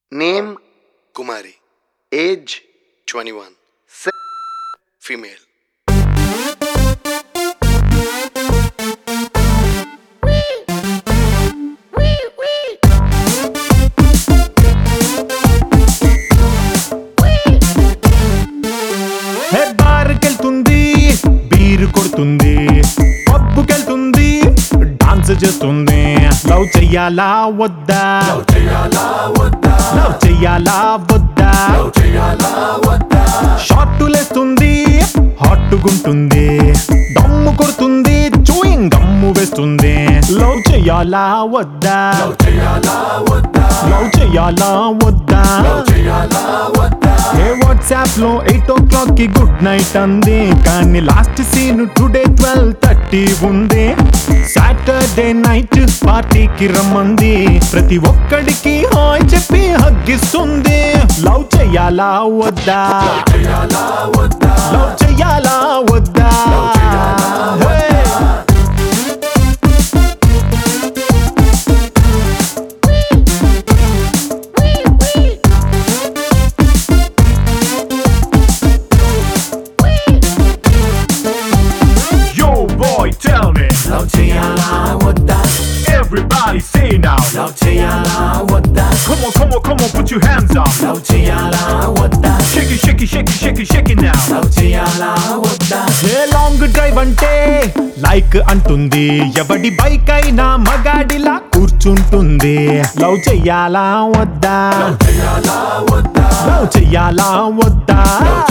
Name Kumari age twenty one female hey బార్కెళ్తుంది beer కొడుతుంది పబ్బుకెళ్తుంది డాన్స్ చేస్తుంది లవ్ చెయ్యాలా వద్దా లవ్ చెయ్యాలా వద్దా షార్టులేస్తుంది హాట్టుగుంటుంది దమ్ము కొడుతుంది చూయింగ్ గమ్ము వేస్తుంది లవ్ చెయ్యాలా వద్దా లవ్ చెయ్యాలా వద్దా ఏ వాట్సాప్ లో ఎయిట్ ఓ క్లాక్ కి గుడ్ నైట్ అంది కానీ last seen today twelve thirty ఉంది సాటర్డే నైట్ పార్టీకి రమ్మంది ప్రతి ఒక్కడికి హాయ్ చెప్పి హగ్గిస్తుంది లవ్ చెయ్యాలా వద్దా లవ్ చెయ్యాలా వద్దా Hey! Yo, boy, tell me. Love చేయాలా వద్దా Everybody say now. లవ్ చేయాలా వద్దా Come on, come on, come on, put your hands up. Love చేయాలా వద్దా Shake it, shake it, shake it, shake it, shake it now. Love చేయాలా వద్దా ఏ long drive అంటే లైక్ అంటుంది ఎవడి బైక్ అయినా మగాడిలా కూర్చుంటుంది లవ్ చెయ్యాలా వద్దా లవ్ చెయ్యాలా వద్దా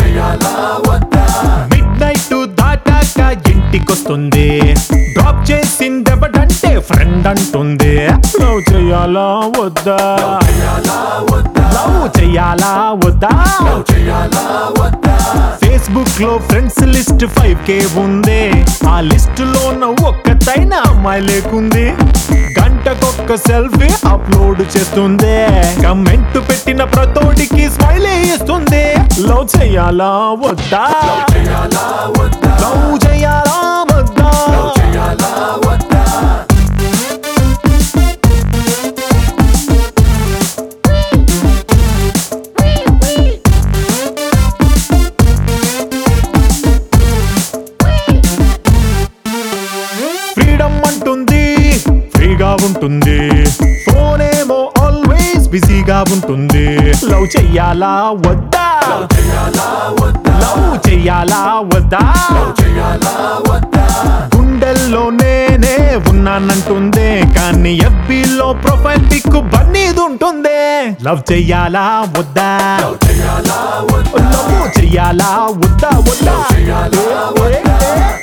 మిడ్ నైట్ దాటాక ఇంటికొస్తుంది డ్రాప్ చేసిందెవడంటే ఫ్రెండ్ అంటుంది లవ్ చెయ్యాలా వద్దా లవ్ చెయ్యాలా వద్దా ఫేస్బుక్ లో ఫ్రెండ్స్ లిస్ట్ ఫైవ్ కే ఉంది ఆ లిస్ట్ లోన ఒక్కతైన అమ్మాయి లేకుంది గంటకొక్క సెల్ఫీ అప్లోడ్ చేస్తుంది కమెంట్ పెట్టిన ప్రతోడికి స్మైల్ ఇస్తుంది లవ్ చెయ్యాలా వద్దా లవ్ చెయ్యాలా వద్దా ఫ్రీడమ్ అంటుంది ఫ్రీగా ఉంటుంది ఫోన్ ఏమో ఆల్వేస్ బిజీగా ఉంటుంది లవ్ చెయ్యాలా వద్దా లవ్ చెయ్యాలా వద్దా గుండెల్లో నేనే ఉన్నానంటుంది కానీ ఎఫ్బీలో ప్రొఫైల్ పిక్ బన్నీది ఉంటుంది లవ్ చెయ్యాలా వద్దా లవ్ చెయ్యాలా వద్దా వద్దా ఏ, ఏ, ఏ.